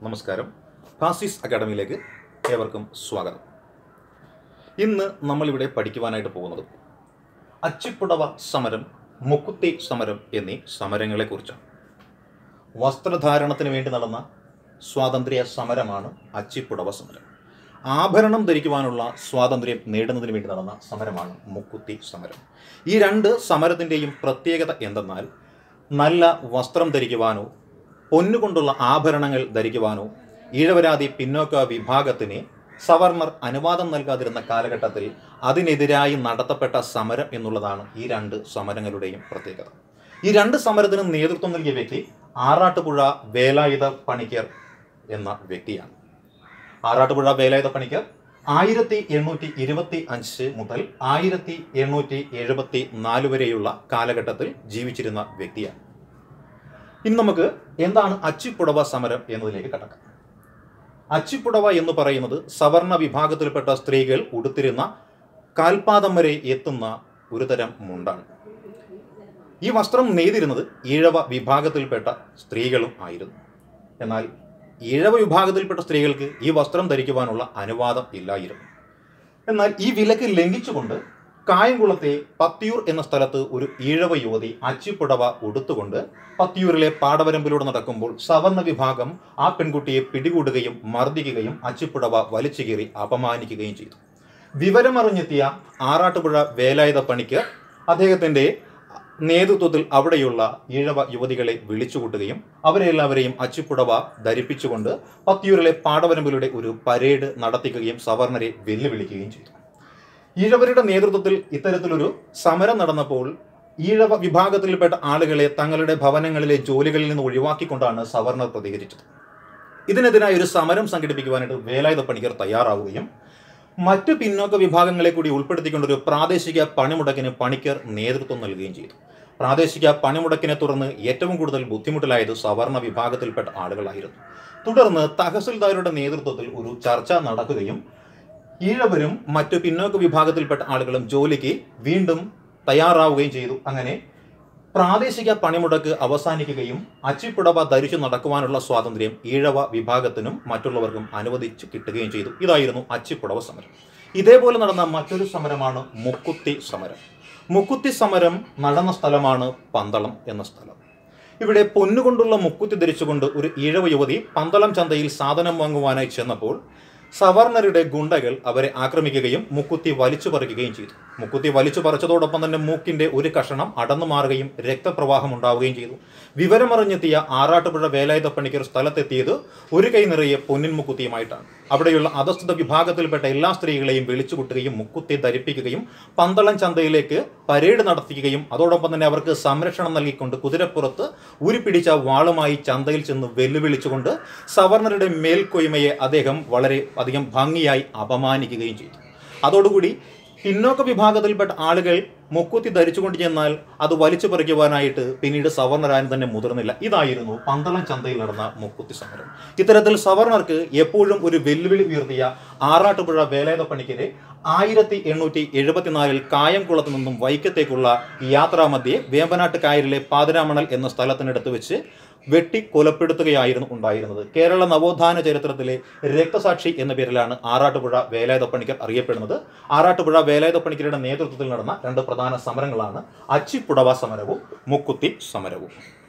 നമസ്കാരം ഫാസിസ് അക്കാഡമിയിലേക്ക് ഏവർക്കും സ്വാഗതം ഇന്ന് നമ്മളിവിടെ പഠിക്കുവാനായിട്ട് പോകുന്നത് അച്ചിപ്പുടവ സമരം മുക്കുത്തി സമരം എന്നീ സമരങ്ങളെക്കുറിച്ചാണ് വസ്ത്രധാരണത്തിന് വേണ്ടി നടന്ന സ്വാതന്ത്ര്യ സമരമാണ് അച്ചിപ്പുടവ സമരം ആഭരണം ധരിക്കുവാനുള്ള സ്വാതന്ത്ര്യം നേടുന്നതിന് വേണ്ടി നടന്ന സമരമാണ് മുക്കുത്തി സമരം ഈ രണ്ട് സമരത്തിൻ്റെയും പ്രത്യേകത എന്തെന്നാൽ നല്ല വസ്ത്രം ധരിക്കുവാനോ പൊന്നുകൊണ്ടുള്ള ആഭരണങ്ങൾ ധരിക്കുവാനോ ഈഴവരാതി പിന്നോക്ക വിഭാഗത്തിന് സവർണർ അനുവാദം നൽകാതിരുന്ന കാലഘട്ടത്തിൽ അതിനെതിരായി നടത്തപ്പെട്ട സമരം എന്നുള്ളതാണ് ഈ രണ്ട് സമരങ്ങളുടെയും പ്രത്യേകത ഈ രണ്ട് സമരത്തിനും നേതൃത്വം നൽകിയ വ്യക്തി ആറാട്ടുപുഴ വേലായുധ പണിക്കർ എന്ന വ്യക്തിയാണ് ആറാട്ടുപുഴ വേലായുധ പണിക്കർ ആയിരത്തി എണ്ണൂറ്റി ഇരുപത്തി അഞ്ച് മുതൽ ആയിരത്തി എണ്ണൂറ്റി എഴുപത്തി നാല് വരെയുള്ള കാലഘട്ടത്തിൽ ജീവിച്ചിരുന്ന വ്യക്തിയാണ് ഇനി നമുക്ക് എന്താണ് അച്ചിപ്പുടവ സമരം എന്നതിലേക്ക് കടക്കാം അച്ചിപ്പുടവ എന്ന് പറയുന്നത് സവർണ വിഭാഗത്തിൽപ്പെട്ട സ്ത്രീകൾ ഉടുത്തിരുന്ന കാൽപാദം വരെ എത്തുന്ന ഒരു തരം മുണ്ടാണ് ഈ വസ്ത്രം നെയ്തിരുന്നത് ഈഴവ വിഭാഗത്തിൽപ്പെട്ട സ്ത്രീകളും ആയിരുന്നു എന്നാൽ ഈഴവ വിഭാഗത്തിൽപ്പെട്ട സ്ത്രീകൾക്ക് ഈ വസ്ത്രം ധരിക്കുവാനുള്ള അനുവാദം ഇല്ലായിരുന്നു എന്നാൽ ഈ വിലക്ക് ലംഘിച്ചുകൊണ്ട് കായംകുളത്തെ പത്തിയൂർ എന്ന സ്ഥലത്ത് ഒരു ഈഴവ യുവതി അച്ചിപ്പുടവ ഉടുത്തുകൊണ്ട് പത്തിയൂരിലെ പാടവരമ്പിലൂടെ നടക്കുമ്പോൾ സവർണ വിഭാഗം ആ പെൺകുട്ടിയെ പിടികൂടുകയും മർദ്ദിക്കുകയും അച്ചിപ്പുടവ വലിച്ചു കീറി അപമാനിക്കുകയും ചെയ്തു വിവരമറിഞ്ഞെത്തിയ ആറാട്ടുപുഴ വേലായുധ പണിക്ക് അദ്ദേഹത്തിന്റെ നേതൃത്വത്തിൽ അവിടെയുള്ള ഈഴവ യുവതികളെ വിളിച്ചുകൂട്ടുകയും അവരെ എല്ലാവരെയും അച്ചിപ്പുടവ ധരിപ്പിച്ചുകൊണ്ട് പത്തിയൂരിലെ പാടവരമ്പിലൂടെ ഒരു പരേഡ് നടത്തിക്കുകയും സവർണരെ വെല്ലുവിളിക്കുകയും ചെയ്തു ഈഴവരുടെ നേതൃത്വത്തിൽ ഇത്തരത്തിലൊരു സമരം നടന്നപ്പോൾ ഈഴവ വിഭാഗത്തിൽപ്പെട്ട ആളുകളെ തങ്ങളുടെ ഭവനങ്ങളിലെ ജോലികളിൽ നിന്ന് ഒഴിവാക്കിക്കൊണ്ടാണ് സവർണർ പ്രതികരിച്ചത് ഇതിനെതിരായി ഒരു സമരം സംഘടിപ്പിക്കുവാനായിട്ട് വേലായുധ പണിക്കർ തയ്യാറാവുകയും മറ്റ് പിന്നോക്ക വിഭാഗങ്ങളെ കൂടി ഉൾപ്പെടുത്തിക്കൊണ്ട് ഒരു പ്രാദേശിക പണിമുടക്കിന് പണിക്കർ നേതൃത്വം നൽകുകയും ചെയ്തു പ്രാദേശിക പണിമുടക്കിനെ തുടർന്ന് ഏറ്റവും കൂടുതൽ ബുദ്ധിമുട്ടിലായത് സവർണ വിഭാഗത്തിൽപ്പെട്ട ആളുകളായിരുന്നു തുടർന്ന് തഹസിൽദാരുടെ നേതൃത്വത്തിൽ ഒരു ചർച്ച നടക്കുകയും ഈഴവരും മറ്റു പിന്നോക്ക വിഭാഗത്തിൽപ്പെട്ട ആളുകളും ജോലിക്ക് വീണ്ടും തയ്യാറാവുകയും ചെയ്തു അങ്ങനെ പ്രാദേശിക പണിമുടക്ക് അവസാനിക്കുകയും അച്ചിപ്പുടവ ധരിച്ചു നടക്കുവാനുള്ള സ്വാതന്ത്ര്യം ഈഴവ വിഭാഗത്തിനും മറ്റുള്ളവർക്കും അനുവദിച്ചു കിട്ടുകയും ചെയ്തു ഇതായിരുന്നു അച്ചിപ്പുടവ സമരം ഇതേപോലെ നടന്ന മറ്റൊരു സമരമാണ് മുക്കുത്തി സമരം മുക്കുത്തി സമരം നടന്ന സ്ഥലമാണ് പന്തളം എന്ന സ്ഥലം ഇവിടെ പൊന്നുകൊണ്ടുള്ള മുക്കുത്തി ധരിച്ചുകൊണ്ട് ഒരു ഈഴവ യുവതി പന്തളം ചന്തയിൽ സാധനം വാങ്ങുവാനായി ചെന്നപ്പോൾ സവർണരുടെ ഗുണ്ടകൾ അവരെ ആക്രമിക്കുകയും മുക്കുത്തി വലിച്ചു പറിക്കുകയും ചെയ്തു മുക്കുത്തി വലിച്ചു പറിച്ചതോടൊപ്പം തന്നെ മൂക്കിന്റെ ഒരു കഷണം അടന്നു മാറുകയും രക്തപ്രവാഹം ഉണ്ടാവുകയും ചെയ്തു വിവരമറിഞ്ഞെത്തിയ ആറാട്ടുപുഴ വേലായുധ പണിക്കർ സ്ഥലത്തെത്തിയത് ഒരു കൈ നിറയെ പൊന്നിൻ മുക്കുത്തിയുമായിട്ടാണ് അവിടെയുള്ള അധസ്ഥിത വിഭാഗത്തിൽപ്പെട്ട എല്ലാ സ്ത്രീകളെയും വിളിച്ചുകൂട്ടുകയും മുക്കുത്തി ധരിപ്പിക്കുകയും പന്തളം ചന്തയിലേക്ക് പരേഡ് നടത്തിക്കുകയും അതോടൊപ്പം തന്നെ അവർക്ക് സംരക്ഷണം നൽകിക്കൊണ്ട് കുതിരപ്പുറത്ത് ഉരുപിടിച്ച വാളുമായി ചന്തയിൽ ചെന്ന് വെല്ലുവിളിച്ചുകൊണ്ട് സവർണറുടെ മേൽക്കൊയ്മയെ അദ്ദേഹം വളരെ അധികം ഭംഗിയായി അപമാനിക്കുകയും ചെയ്തു അതോടുകൂടി പിന്നോക്ക വിഭാഗത്തിൽപ്പെട്ട ആളുകൾ മുക്കുത്തി ധരിച്ചുകൊണ്ട് ചെന്നാൽ അത് വലിച്ചു പറിക്കുവാനായിട്ട് പിന്നീട് സവർണരാൻ തന്നെ മുതിർന്നില്ല ഇതായിരുന്നു പന്തളം ചന്തയിൽ നടന്ന മുക്കുത്തി സമരം ഇത്തരത്തിൽ സവർണർക്ക് എപ്പോഴും ഒരു വെല്ലുവിളി ഉയർത്തിയ ആറാട്ടുപുഴ വേലായുധ പണിക്കരെ ആയിരത്തി എണ്ണൂറ്റി എഴുപത്തിനാലിൽ കായംകുളത്ത് നിന്നും വൈക്കത്തേക്കുള്ള യാത്രാമധ്യേ വേമ്പനാട്ട് കായലിലെ പാതിരാമണൽ എന്ന സ്ഥലത്തിനടുത്ത് വെച്ച് വെട്ടി കൊലപ്പെടുത്തുകയായിരുന്നു ഉണ്ടായിരുന്നത് കേരള നവോത്ഥാന ചരിത്രത്തിലെ രക്തസാക്ഷി എന്ന പേരിലാണ് ആറാട്ടുപുഴ വേലായുധ പണിക്കർ അറിയപ്പെടുന്നത് ആറാട്ടുപുഴ വേലായുധ പണിക്കരുടെ നേതൃത്വത്തിൽ നടന്ന രണ്ട് പ്രധാന സമരങ്ങളാണ് അച്ചിപ്പുടവ സമരവും മുക്കുത്തി സമരവും